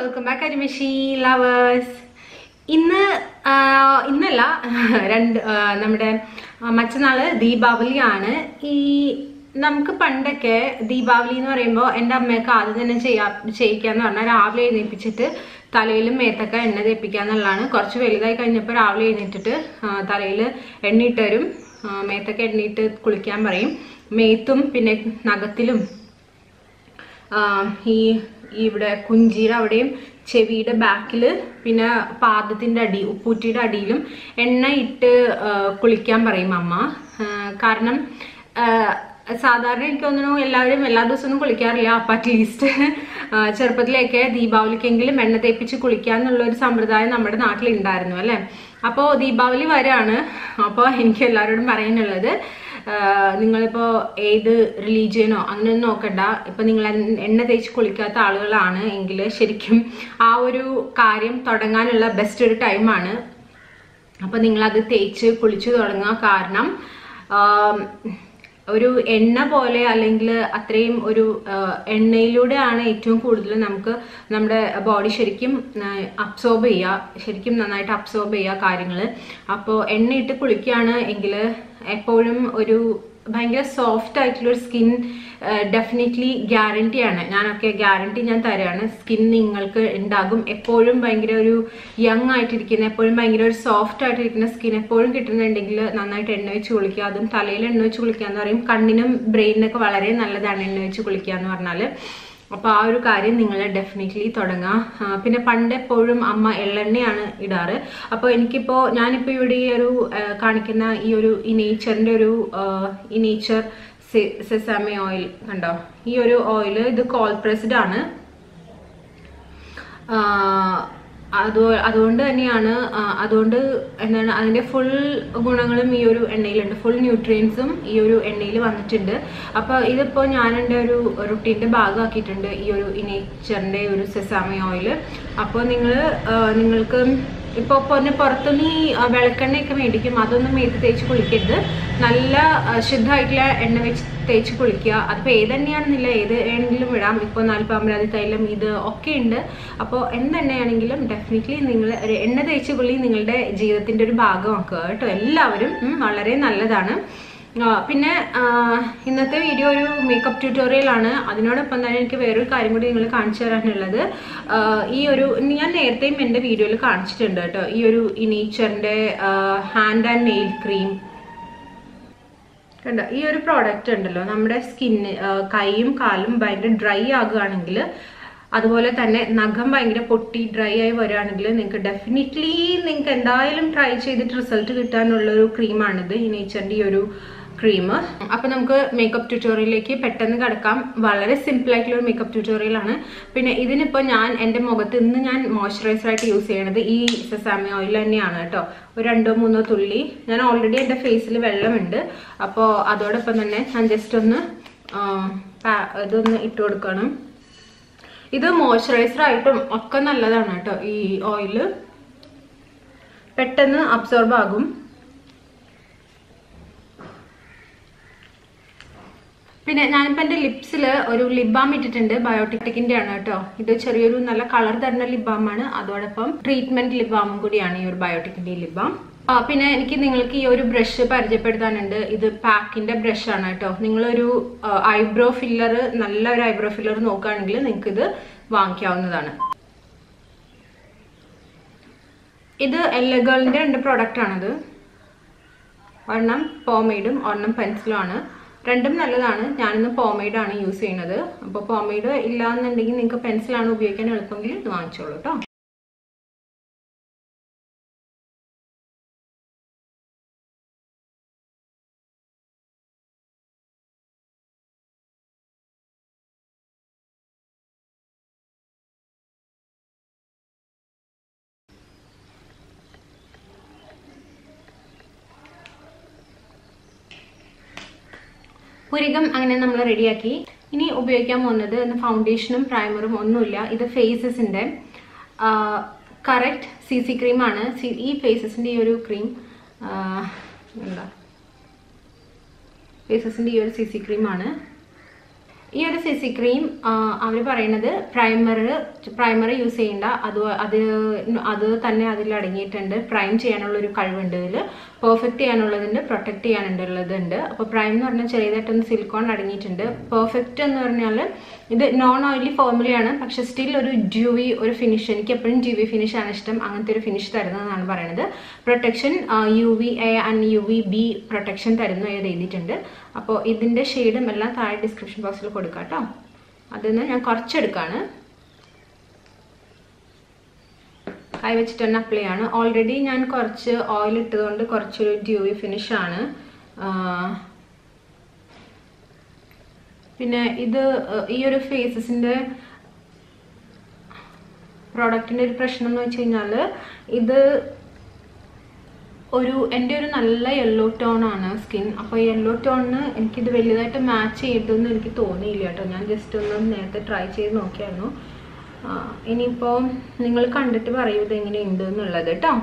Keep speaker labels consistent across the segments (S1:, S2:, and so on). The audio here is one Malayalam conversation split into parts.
S1: വെൽക്കം ബാക്ക് അരിമഷി ലവേഴ്സ് ഇന്ന് ആ, ഇന്നല്ല രണ്ട് ആ, നമ്മുടെ ആ, മറ്റന്നാള് ദീപാവലിയാണ് ഈ നമുക്ക് പണ്ടൊക്കെ ദീപാവലി എന്ന് പറയുമ്പോൾ എൻ്റെ അമ്മയൊക്കെ ആദ്യം തന്നെ ചെയ്യാ ചെയ്യിക്കാന്ന് പറഞ്ഞാൽ രാവിലെ എഴുന്നേൽപ്പിച്ചിട്ട് തലയിലും മേത്തൊക്കെ എണ്ണ തേപ്പിക്കുക എന്നുള്ളതാണ് കുറച്ച് വലുതായി കഴിഞ്ഞപ്പോൾ രാവിലെ എഴുന്നേറ്റിട്ട് തലയിൽ എണ്ണയിട്ട് തരും ആ, മേത്തൊക്കെ എണ്ണയിട്ട് കുളിക്കാൻ പറയും മേത്തും പിന്നെ നഖത്തിലും ആഹ് ഈ ഈ ഇവിടെ കുഞ്ചിയുടെ അവിടെയും ചെവിയുടെ ബാക്കിൽ പിന്നെ പാദത്തിൻ്റെ അടി ഉപ്പൂറ്റിയുടെ അടിയിലും എണ്ണ ഇട്ട് ആഹ് കുളിക്കാൻ പറയും അമ്മ ആഹ് കാരണം ആഹ് സാധാരണ എനിക്ക് തോന്നുന്നു എല്ലാവരും എല്ലാ ദിവസവും കുളിക്കാറില്ല അപ്പം അറ്റ്ലീസ്റ്റ് ചെറുപ്പത്തിലേക്ക് ദീപാവലിക്കെങ്കിലും എണ്ണ തേപ്പിച്ച് കുളിക്കുക എന്നുള്ള ഒരു സമ്പ്രദായം നമ്മുടെ നാട്ടിൽ ഉണ്ടായിരുന്നു അല്ലേ അപ്പോൾ ദീപാവലി വരാണ് അപ്പോൾ എനിക്ക് എല്ലാവരോടും പറയാനുള്ളത് ആഹ് നിങ്ങളിപ്പോ ഏത് റിലീജിയനോ അങ്ങനെയൊന്നും നോക്കണ്ട ഇപ്പൊ നിങ്ങൾ എൻ- എണ്ണ തേച്ച് കുളിക്കാത്ത ആളുകളാണ് എങ്കിൽ ശരിക്കും ആ ഒരു കാര്യം തുടങ്ങാനുള്ള ബെസ്റ്റ് ഒരു ടൈമാണ് അപ്പൊ നിങ്ങൾ അത് തേച്ച് കുളിച്ചു തുടങ്ങുക കാരണം ആം, ഒരു എണ്ണ പോലെ അല്ലെങ്കിൽ അത്രയും ഒരു ആ, എണ്ണയിലൂടെയാണ് ഏറ്റവും കൂടുതൽ നമുക്ക് നമ്മുടെ ബോഡി ശരിക്കും അബ്സോർബ് ചെയ്യുക ശരിക്കും നന്നായിട്ട് അബ്സോർബ് ചെയ്യുക കാര്യങ്ങൾ അപ്പോൾ എണ്ണയിട്ട് കുളിക്കുകയാണ് എങ്കിൽ എപ്പോഴും ഒരു ഭയങ്കര സോഫ്റ്റ് ആയിട്ടുള്ള ഒരു സ്കിൻ ഡെഫിനറ്റ്ലി ഗ്യാരണ്ടി ആണ് ഞാനൊക്കെ ഗ്യാരണ്ടി ഞാൻ തരാണ് സ്കിൻ നിങ്ങൾക്ക് ഉണ്ടാകും എപ്പോഴും ഭയങ്കര ഒരു യങ് ആയിട്ടിരിക്കുന്ന എപ്പോഴും ഭയങ്കര ഒരു സോഫ്റ്റ് ആയിട്ടിരിക്കുന്ന സ്കിൻ എപ്പോഴും കിട്ടുന്നുണ്ടെങ്കിൽ നന്നായിട്ട് എണ്ണ വെച്ച് കുളിക്കുക അതും തലയിൽ എണ്ണ വെച്ച് കുളിക്കുക എന്ന് പറയും കണ്ണിനും ബ്രെയിനിനൊക്കെ വളരെ നല്ലതാണ് എണ്ണ വെച്ച് കുളിക്കുക എന്ന് പറഞ്ഞാൽ അപ്പോൾ ആ ഒരു കാര്യം നിങ്ങൾ ഡെഫിനറ്റ്ലി തുടങ്ങാം ആ, പിന്നെ പണ്ട് എപ്പോഴും അമ്മ എള്ളെണ്ണയാണ് ഇടാറ് അപ്പോൾ എനിക്കിപ്പോൾ ഞാനിപ്പോൾ ഇവിടെ ഈ ഒരു ആ, കാണിക്കുന്ന ഈ ഒരു ഈ നേച്ചറിൻ്റെ ഒരു ആ, ഈ നേച്ചർ സെസാമി ഓയിൽ കണ്ടോ ഈ ഒരു ഓയിൽ ഇത് കോൾ പ്രസ്ഡ് ആണ് ആ, അത് അതുകൊണ്ട് തന്നെയാണ് ആ, അതുകൊണ്ട് എന്താണ് അതിൻ്റെ ഫുൾ ഗുണങ്ങളും ഈ ഒരു എണ്ണയിലുണ്ട് ഫുൾ ന്യൂട്രിയൻസും ഈ ഒരു എണ്ണയിൽ വന്നിട്ടുണ്ട് അപ്പോൾ ഇതിപ്പോൾ ഞാൻ എൻ്റെ ഒരു റുട്ടീൻ്റെ ഭാഗമാക്കിയിട്ടുണ്ട് ഈ ഒരു ഇനേച്ചറിൻ്റെ ഒരു സെസാമി ഓയിൽ അപ്പോൾ നിങ്ങൾ നിങ്ങൾക്ക് ഇപ്പോൾ പിന്നെ പുറത്തുനിന്ന് ഈ ആ, വെളിക്കെണ്ണയൊക്കെ മേടിക്കും അതൊന്നും മേത്ത് തേച്ച് കുളിക്കരുത് നല്ല ആ, ശുദ്ധമായിട്ടുള്ള എണ്ണ വെച്ച് തേച്ച് കുളിക്കുക അതിപ്പോൾ ഏതെണ്ണയാണെന്നില്ല ഏത് എണ്ണയിലും ഇടാം ഇപ്പോൾ നാൽപ്പാമ്പരാതി തൈലം ഇത് ഒക്കെ ഉണ്ട് അപ്പോൾ എന്തെണ്ണയാണെങ്കിലും ഡെഫിനറ്റ്ലി നിങ്ങൾ ഒരു എണ്ണ തേച്ച് കുളി നിങ്ങളുടെ ജീവിതത്തിൻ്റെ ഒരു ഭാഗമാക്കുക കേട്ടോ എല്ലാവരും ഉം, വളരെ നല്ലതാണ് ആ, പിന്നെ ആ, ഇന്നത്തെ വീഡിയോ ഒരു മേക്കപ്പ് ട്യൂട്ടോറിയൽ ആണ് അതിനോടൊപ്പം തന്നെ എനിക്ക് വേറൊരു കാര്യം കൂടി നിങ്ങൾ കാണിച്ചു തരാനുള്ളത് ആ, ഈ ഒരു ഞാൻ നേരത്തെയും എൻ്റെ വീഡിയോയിൽ കാണിച്ചിട്ടുണ്ട് കേട്ടോ ഈ ഒരു ഇനീച്ചറിൻ്റെ ഹാൻഡ് ആൻഡ് നെയിൽ ക്രീം കണ്ടോ ഈ ഒരു പ്രോഡക്റ്റ് ഉണ്ടല്ലോ നമ്മുടെ സ്കിന്ന് കൈയും കാലും ഭയങ്കര ഡ്രൈ ആകുകയാണെങ്കിൽ അതുപോലെ തന്നെ നഖം ഭയങ്കര പൊട്ടി ഡ്രൈ ആയി വരികയാണെങ്കിൽ നിങ്ങൾക്ക് ഡെഫിനറ്റ്ലി നിങ്ങൾക്ക് എന്തായാലും ട്രൈ ചെയ്തിട്ട് റിസൾട്ട് കിട്ടാനുള്ള ഒരു ക്രീമാണിത് ഈ നേച്ചറിൻ്റെ ഈ ഒരു ക്രീം അപ്പൊ നമുക്ക് മേക്കപ്പ് ട്യൂട്ടോറിയലിലേക്ക് പെട്ടെന്ന് കിടക്കാം വളരെ സിമ്പിൾ ആയിട്ടുള്ള ഒരു മേക്കപ്പ് ട്യൂട്ടോറിയൽ ആണ് പിന്നെ ഇതിനിപ്പോ ഞാൻ എൻ്റെ മുഖത്ത് ഇന്ന് ഞാൻ മോയ്സ്ചറൈസർ ആയിട്ട് യൂസ് ചെയ്യണത് ഈ സെസാമി ഓയിൽ തന്നെയാണ് കേട്ടോ ഒരു രണ്ടോ മൂന്നോ തുള്ളി ഞാൻ ഓൾറെഡി എൻ്റെ ഫേസിൽ വെള്ളമുണ്ട് അപ്പോൾ അതോടൊപ്പം തന്നെ ഞാൻ ജസ്റ്റ് ഒന്ന് ആ, പാ- ഇതൊന്ന് ഇട്ട് കൊടുക്കണം ഇത് മോയ്സ്ചറൈസർ ആയിട്ടും ഒക്കെ നല്ലതാണ് കേട്ടോ ഈ ഓയില് പെട്ടെന്ന് അബ്സോർബ് ആകും പിന്നെ ഞാനിപ്പോൾ എൻ്റെ ലിപ്സിൽ ഒരു ലിപ് ബാം ഇട്ടിട്ടുണ്ട് ബയോട്ടിക്കിൻ്റെ ആണ് കേട്ടോ ഇത് ചെറിയൊരു നല്ല കളർ തരുന്ന ലിപ് ബാം ആണ് അതോടൊപ്പം ട്രീറ്റ്മെന്റ് ലിപ് ബാമും കൂടിയാണ് ഈ ഒരു ബയോട്ടിക്കിൻ്റെ ലിപ് ബാം ആ, പിന്നെ എനിക്ക് നിങ്ങൾക്ക് ഈ ഒരു ബ്രഷ് പരിചയപ്പെടുത്താനുണ്ട് ഇത് പാക്കിന്റെ ബ്രഷ് ആണ് കേട്ടോ നിങ്ങളൊരു ഐബ്രോ ഫില്ലർ നല്ല ഒരു ഐബ്രോ ഫില്ലർ നോക്കുകയാണെങ്കിൽ നിങ്ങൾക്ക് ഇത് വാങ്ങിക്കാവുന്നതാണ് ഇത് എല്ലഗേളിന്റെ രണ്ട് പ്രോഡക്റ്റ് ആണിത് ഒരെണ്ണം പോമെയ്ഡും ഒരെണ്ണം പെൻസിലും ആണ് രണ്ടും നല്ലതാണ് ഞാനിന്ന് പോമെയ്ഡ് ആണ് യൂസ് ചെയ്യുന്നത് അപ്പോൾ പോമെയ്ഡ് ഇല്ല എന്നുണ്ടെങ്കിൽ നിങ്ങൾക്ക് പെൻസിലാണ് ഉപയോഗിക്കാൻ എളുപ്പമെങ്കിൽ ഇത് വാങ്ങിച്ചോളൂ കേട്ടോ പുരികം അങ്ങനെ നമ്മൾ റെഡിയാക്കി ഇനി ഉപയോഗിക്കാൻ പോകുന്നത് ഇന്ന് ഫൗണ്ടേഷനും പ്രൈമറും ഒന്നുമില്ല ഇത് ഫേസസിൻ്റെ കറക്റ്റ് സി സി ക്രീമാണ് ഈ ഫേസസിൻ്റെ ഈ ഒരു ക്രീം എന്താ ഫേസസിൻ്റെ ഈ ഒരു സി സി ക്രീമാണ് ഈ ഒരു സി സി ക്രീം അവർ പറയുന്നത് പ്രൈമർ പ്രൈമർ യൂസ് ചെയ്യേണ്ട അത് അത് അത് തന്നെ അതിൽ അടങ്ങിയിട്ടുണ്ട് പ്രൈം ചെയ്യാനുള്ള ഒരു കഴിവുണ്ട് ഇതിൽ പെർഫെക്റ്റ് ചെയ്യാനുള്ളതുണ്ട് പ്രൊട്ടക്ട് ചെയ്യാനുള്ളതുണ്ട് അപ്പോൾ പ്രൈം എന്ന് പറഞ്ഞാൽ ചെറിയതായിട്ടൊന്ന് സിലിക്കോൺ അടങ്ങിയിട്ടുണ്ട് പെർഫെക്റ്റ് എന്ന് പറഞ്ഞാൽ ഇത് നോൺ ഓയിലി ഫോർമുലയാണ് പക്ഷെ സ്റ്റിൽ ഒരു ഡ്യൂവി ഒരു ഫിനിഷ് എനിക്ക് എപ്പോഴും ഡ്യൂവി ഫിനിഷ് ആണ് ഇഷ്ടം അങ്ങനത്തെ ഒരു ഫിനിഷ് തരുന്നതെന്നാണ് പറയുന്നത് protection U V A and U V B protection തരുന്നു എന്ന് എഴുതിയിട്ടുണ്ട് അപ്പോൾ ഇതിൻ്റെ ഷെയ്ഡും എല്ലാം താഴെ ഡിസ്ക്രിപ്ഷൻ ബോക്സിൽ കൊടുക്കാം കേട്ടോ അതിൽ നിന്ന് ഞാൻ കുറച്ചെടുക്കാണ് കൈ വെച്ചിട്ട് തന്നെ അപ്ലൈ ആണ് ഓൾറെഡി ഞാൻ കുറച്ച് ഓയിൽ ഇട്ടതുകൊണ്ട് കുറച്ചൊരു ഡ്യൂവി ഫിനിഷ് ആണ് പിന്നെ ഇത് ഈ ഒരു ഫേസസിൻ്റെ പ്രോഡക്റ്റിൻ്റെ ഒരു പ്രശ്നം എന്ന് വെച്ച് കഴിഞ്ഞാൽ ഇത് ഒരു എൻ്റെ ഒരു നല്ല യെല്ലോ ടോൺ ആണ് സ്കിൻ അപ്പോൾ യെല്ലോ ടോണിന് എനിക്കിത് വലുതായിട്ട് മാച്ച് ചെയ്തെന്ന് എനിക്ക് തോന്നിയില്ല കേട്ടോ ഞാൻ ജസ്റ്റ് ഒന്ന് നേരത്തെ ട്രൈ ചെയ്ത് നോക്കിയായിരുന്നു ഇനിയിപ്പോൾ നിങ്ങൾ കണ്ടിട്ട് പറയൂ ഇത് എങ്ങനെയുണ്ട് എന്നുള്ളത് കേട്ടോ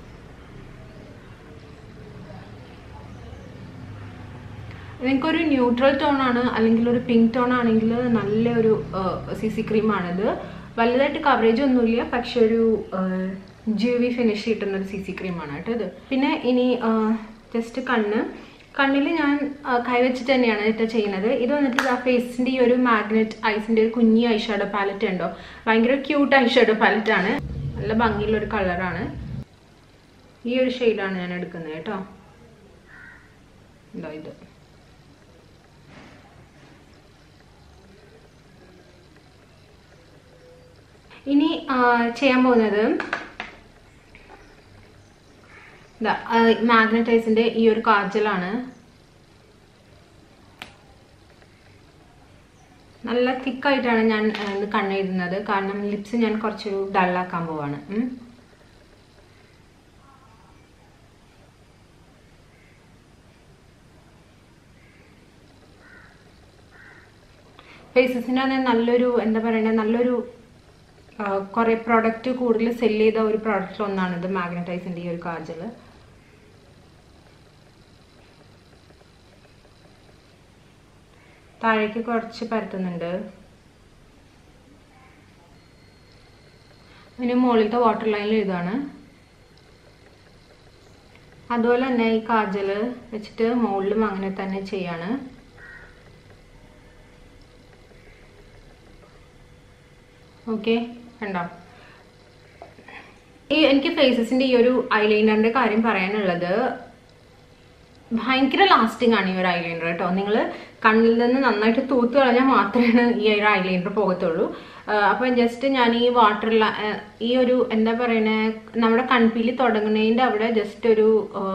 S1: നിങ്ങൾക്കൊരു ന്യൂട്രൽ ടോൺ ആണ് അല്ലെങ്കിൽ ഒരു പിങ്ക് ടോൺ ആണെങ്കിൽ നല്ലൊരു സി സി ക്രീമാണിത് വലുതായിട്ട് കവറേജ് ഒന്നുമില്ല പക്ഷെ ഒരു ജ്യൂവി ഫിനിഷ് കിട്ടുന്ന ഒരു സി സി ക്രീമാണ് കേട്ടോ ഇത് പിന്നെ ഇനി ജസ്റ്റ് കണ്ണ് കണ്ണിൽ ഞാൻ കൈവച്ചിട്ട് തന്നെയാണ് ഇത് ചെയ്യുന്നത് ഇത് വന്നിട്ട് ആ ഫേസിൻ്റെ ഈ ഒരു മാഗ്നറ്റ് ഐസിൻ്റെ ഒരു കുഞ്ഞി ഐഷാഡോ പാലറ്റ് ഉണ്ടോ ഭയങ്കര ക്യൂട്ട് ഐഷാഡോ പാലറ്റ് ആണ് നല്ല ഭംഗിയുള്ള ഒരു കളറാണ് ഈ ഒരു ഷെയ്ഡാണ് ഞാൻ എടുക്കുന്നത് കേട്ടോ ഇതാ ഇത് ഇനി ചെയ്യാൻ പോകുന്നത് മാഗ്നറ്റൈസിന്റെ ഈ ഒരു കാജലാണ് നല്ല തിക്കായിട്ടാണ് ഞാൻ ഇത് കണ്ണെഴുതുന്നത് കാരണം ലിപ്സ് ഞാൻ കുറച്ചൊരു ഡള്ളാക്കാൻ പോവാണ് ഫേസസിൻ്റെ നല്ലൊരു എന്താ പറയുക നല്ലൊരു കുറേ പ്രൊഡക്റ്റ് കൂടുതൽ സെല് ചെയ്ത ഒരു പ്രോഡക്റ്റിൽ ഒന്നാണ് ഇത് മാഗ്നറ്റൈസിൻ്റെ ഈ ഒരു കാജൽ താഴേക്ക് കുറച്ച് പരത്തുന്നുണ്ട് അതിന് മുകളിലത്തെ വാട്ടർ ലൈനിൽ എഴുതാണ് അതുപോലെ തന്നെ ഈ കാജൽ വെച്ചിട്ട് മുകളിലും അങ്ങനെ തന്നെ ചെയ്യാണ് ഓക്കെ കണ്ടോ ഈ എനിക്ക് ഫേസസിന്റെ ഈ ഒരു ഐലൈനറിന്റെ കാര്യം പറയാനുള്ളത് ഭയങ്കര ലാസ്റ്റിംഗ് ആണ് ഈ ഒരു ഐലൈനർ കേട്ടോ നിങ്ങൾ കണ്ണിൽ നിന്ന് നന്നായിട്ട് തൂത്ത് കളഞ്ഞാൽ മാത്രമേ ഈ ഒരു ഐലൈനർ പോകത്തുള്ളൂ അപ്പം ജസ്റ്റ് ഞാൻ ഈ വാട്ടർ ഈ ഒരു എന്താ പറയണേ നമ്മുടെ കൺപീലി തുടങ്ങുന്നതിൻ്റെ അവിടെ ജസ്റ്റ് ഒരു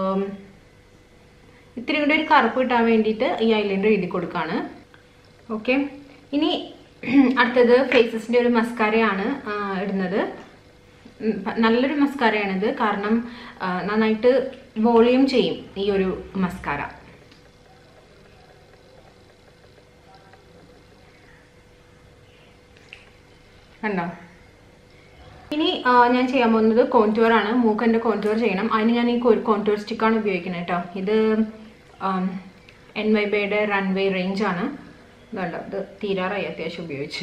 S1: ഇത്തിരി കൂടി ഒരു കറുപ്പ് കിട്ടാൻ വേണ്ടിയിട്ട് ഈ ഐലൈനർ എഴുതി കൊടുക്കുകയാണ് ഓക്കെ ഇനി അടുത്തത് ഫേസസിൻ്റെ ഒരു മസ്കാരയാണ് ഇടുന്നത് നല്ലൊരു മസ്കാരയാണിത് കാരണം നന്നായിട്ട് വോളിയം ചെയ്യും ഈ ഒരു മസ്കാര കണ്ടോ ഇനി ഞാൻ ചെയ്യാൻ പോകുന്നത് കോൺടൂർ ആണ് മൂക്കൻ്റെ കോൺടൂർ ചെയ്യണം അതിന് ഞാൻ ഈ കോൺടൂർ സ്റ്റിക്കാണ് ഉപയോഗിക്കുന്നത് കേട്ടോ ഇത് എൻ വൈ ബൈയുടെ റൺവേ റേഞ്ച് ആണ് ഇതുണ്ടോ ഇത് തീരാറായി അത്യാവശ്യം ഉപയോഗിച്ച്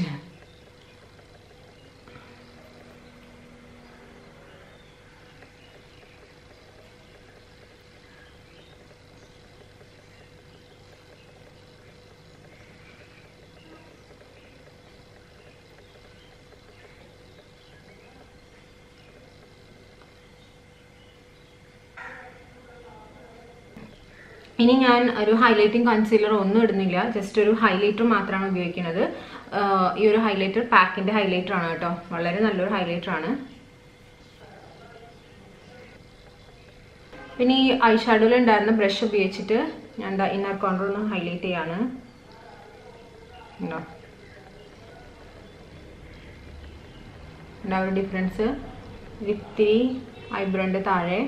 S1: ഇനി ഞാൻ ഒരു ഹൈലൈറ്റിംഗ് കൺസീലർ ഒന്നും ഇടുന്നില്ല ജസ്റ്റ് ഒരു ഹൈലൈറ്റർ മാത്രമാണ് ഉപയോഗിക്കുന്നത് ഈ ഒരു ഹൈലൈറ്റർ പാക്കിന്റെ ഹൈലൈറ്റർ ആണ് കേട്ടോ വളരെ നല്ലൊരു ഹൈലൈറ്റർ ആണ് പിന്നെ ഈ ഐ ഷാഡോയിൽ ഉണ്ടായിരുന്ന ബ്രഷ് ഉപയോഗിച്ചിട്ട് ഞാൻ എന്താ ഇന്നർ കോർണർ ഒന്ന് ഹൈലൈറ്റ് ചെയ്യാണ് ഉണ്ടോ ഒരു ഡിഫറൻസ് ഇത്തിരി ഐബ്രോൻ്റെ താഴെ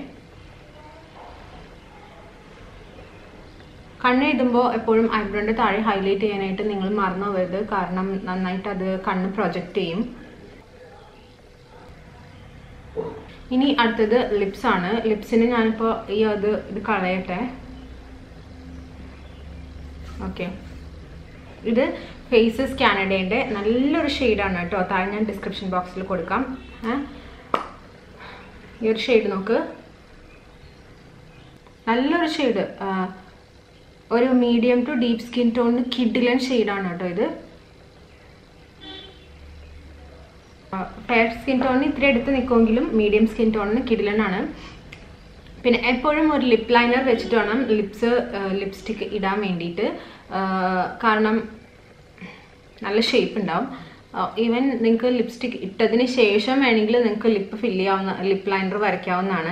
S1: കണ്ണ് എഴുതുമ്പോൾ എപ്പോഴും ഐബ്രോൻ്റെ താഴെ ഹൈലൈറ്റ് ചെയ്യാനായിട്ട് നിങ്ങൾ മറന്നു പോകരുത് കാരണം നന്നായിട്ട് അത് കണ്ണ് പ്രൊജക്റ്റ് ചെയ്യും ഇനി അടുത്തത് ലിപ്സ് ആണ് ലിപ്സിന് ഞാനിപ്പോൾ ഈ അത് ഇത് കളയട്ടെ ഓക്കെ ഇത് ഫേസസ് കാനഡയുടെ നല്ലൊരു ഷെയ്ഡാണ് കേട്ടോ താഴെ ഞാൻ ഡിസ്ക്രിപ്ഷൻ ബോക്സിൽ കൊടുക്കാം ഏ? ഈ ഒരു ഷെയ്ഡ് നോക്ക് നല്ലൊരു ഷെയ്ഡ് ഒരു മീഡിയം ടു ഡീപ്പ് സ്കിൻ ടോണിന് കിഡിലൻ ഷെയ്ഡാണ് കേട്ടോ ഇത് ഫെയർ സ്കിൻ ടോണിന് ഇത്തിരി എടുത്ത് നിൽക്കുമെങ്കിലും മീഡിയം സ്കിൻ ടോണിന് കിഡിലൻ ആണ് പിന്നെ എപ്പോഴും ഒരു ലിപ് ലൈനർ വെച്ചിട്ട് വേണം ലിപ്സ് ലിപ്സ്റ്റിക്ക് ഇടാൻ വേണ്ടിയിട്ട് ആ, കാരണം നല്ല ഷേപ്പ് ഉണ്ടാവും ഈവൻ നിങ്ങൾക്ക് ലിപ്സ്റ്റിക് ഇട്ടതിന് ശേഷം വേണമെങ്കിൽ നിങ്ങൾക്ക് ലിപ്പ് ഫില്ല് ചെയ്യാവുന്ന ലിപ്പ് ലൈനർ വരയ്ക്കാവുന്നതാണ്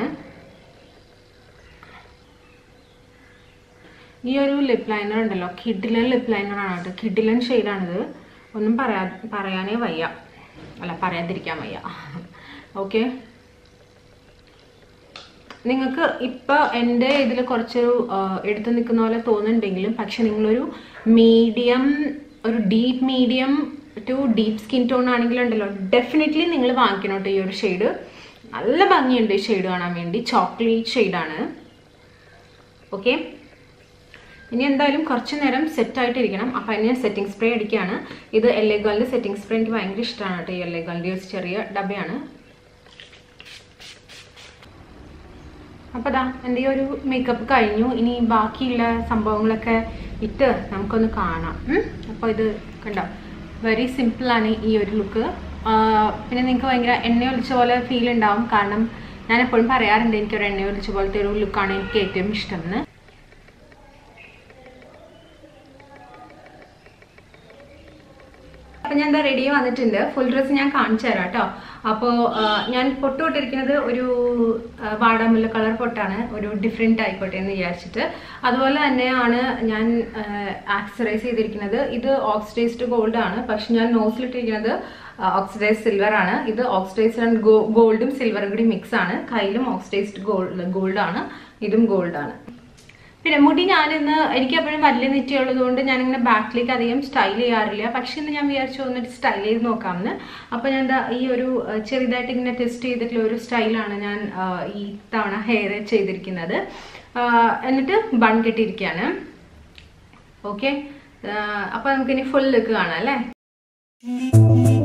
S1: ഈ ഒരു ലിപ്പ് ലൈനർ ഉണ്ടല്ലോ കിഡിലൻ ലിപ്പ് ലൈനർ ആണ് കേട്ടോ കിഡിലൻ ഷെയ്ഡാണിത് ഒന്നും പറയാ പറയാനേ വയ്യ അല്ല പറയാതിരിക്കാൻ വയ്യ ഓക്കെ നിങ്ങൾക്ക് ഇപ്പോൾ എൻ്റെ ഇതിൽ കുറച്ചൊരു ആ, എടുത്ത് നിൽക്കുന്ന പോലെ തോന്നുന്നുണ്ടെങ്കിലും പക്ഷെ നിങ്ങളൊരു മീഡിയം ഒരു deep medium to deep skin tone ആണെങ്കിലുണ്ടല്ലോ ഡെഫിനറ്റ്ലി നിങ്ങൾ വാങ്ങിക്കണം കേട്ടോ ഈ ഒരു ഷെയ്ഡ് നല്ല ഭംഗിയുണ്ട് ഈ ഷെയ്ഡ് കാണാൻ വേണ്ടി ചോക്ലേറ്റ് ഷെയ്ഡാണ് ഓക്കെ ഇനി എന്തായാലും കുറച്ച് നേരം സെറ്റ് ആയിട്ടിരിക്കണം അപ്പം അതിന് ഞാൻ സെറ്റിംഗ് സ്പ്രേ അടിക്കുകയാണ് ഇത് എൽ എ ഗോളിൻ്റെ സെറ്റിംഗ് സ്പ്രേ എനിക്ക് ഭയങ്കര ഇഷ്ടമാണ് കേട്ടോ ഈ എൽ എ ഗോളിൻ്റെ ഒരു ചെറിയ ഡബയാണ് അപ്പോൾ ദാ എൻ്റെ ഈ ഒരു മേക്കപ്പ് കഴിഞ്ഞു ഇനി ബാക്കിയുള്ള സംഭവങ്ങളൊക്കെ ഇട്ട് നമുക്കൊന്ന് കാണാം അപ്പോൾ ഇത് കണ്ടോ വെരി സിമ്പിളാണ് ഈ ഒരു ലുക്ക് പിന്നെ നിങ്ങൾക്ക് ഭയങ്കര എണ്ണ ഒലിച്ച പോലെ ഫീൽ ഉണ്ടാവും കാരണം ഞാൻ എപ്പോഴും പറയാറുണ്ട് എനിക്കൊരു എണ്ണ ഒലിച്ച പോലത്തെ ഒരു ലുക്കാണ് എനിക്ക് ഏറ്റവും ഇഷ്ടം എന്ന് അപ്പം ഞാൻ എന്താ റെഡി വന്നിട്ടുണ്ട് ഫുൾ ഡ്രസ്സ് ഞാൻ കാണിച്ചു തരാം കേട്ടോ അപ്പോൾ ഞാൻ പൊട്ട് തൊട്ടിരിക്കുന്നത് ഒരു ആ, വാടാമുല്ല കളർ പൊട്ടാണ് ഒരു ഡിഫറെൻ്റ് ആയിക്കോട്ടെ എന്ന് വിചാരിച്ചിട്ട് അതുപോലെ തന്നെയാണ് ഞാൻ ആക്സറൈസ് ചെയ്തിരിക്കുന്നത് ഇത് ഓക്സിഡൈസ്ഡ് ഗോൾഡ് ആണ് പക്ഷെ ഞാൻ നോസിലിട്ടിരിക്കുന്നത് ഓക്സിഡൈസ്ഡ് സിൽവർ ആണ് ഇത് ഓക്സിഡൈസ്ഡ് ആൻഡ് ഗോൾഡും സിൽവറും കൂടി മിക്സ് ആണ് കയ്യിലും ഓക്സിഡൈസ്ഡ് ഗോൾഡ് ഗോൾഡ് ആണ് ഇതും ഗോൾഡ് ആണ് പിന്നെ മുടി ഞാനിന്ന് എനിക്ക് എപ്പോഴും വലിയ നെറ്റിയുള്ളത് കൊണ്ട് ഞാനിങ്ങനെ ബാക്കിലേക്ക് അധികം സ്റ്റൈൽ ചെയ്യാറില്ല പക്ഷെ ഇന്ന് ഞാൻ വിചാരിച്ചു വന്നിട്ട് സ്റ്റൈൽ ചെയ്ത് നോക്കാമെന്ന് അപ്പോൾ ഞാൻ ദാ ഈ ഒരു അഹ്, ചെറുതായിട്ട് ഇങ്ങനെ ടെസ്റ്റ് ചെയ്തിട്ടുള്ള ഒരു സ്റ്റൈലാണ് ഞാൻ ആഹ്, ഈ തവണ ഹെയർ ചെയ്തിരിക്കുന്നത് ആഹ്, എന്നിട്ട് ബൺ കെട്ടിയിരിക്കുകയാണ് ഓക്കെ അപ്പോൾ നമുക്കിനി ഫുൾ ലുക്ക് കാണാം അല്ലേ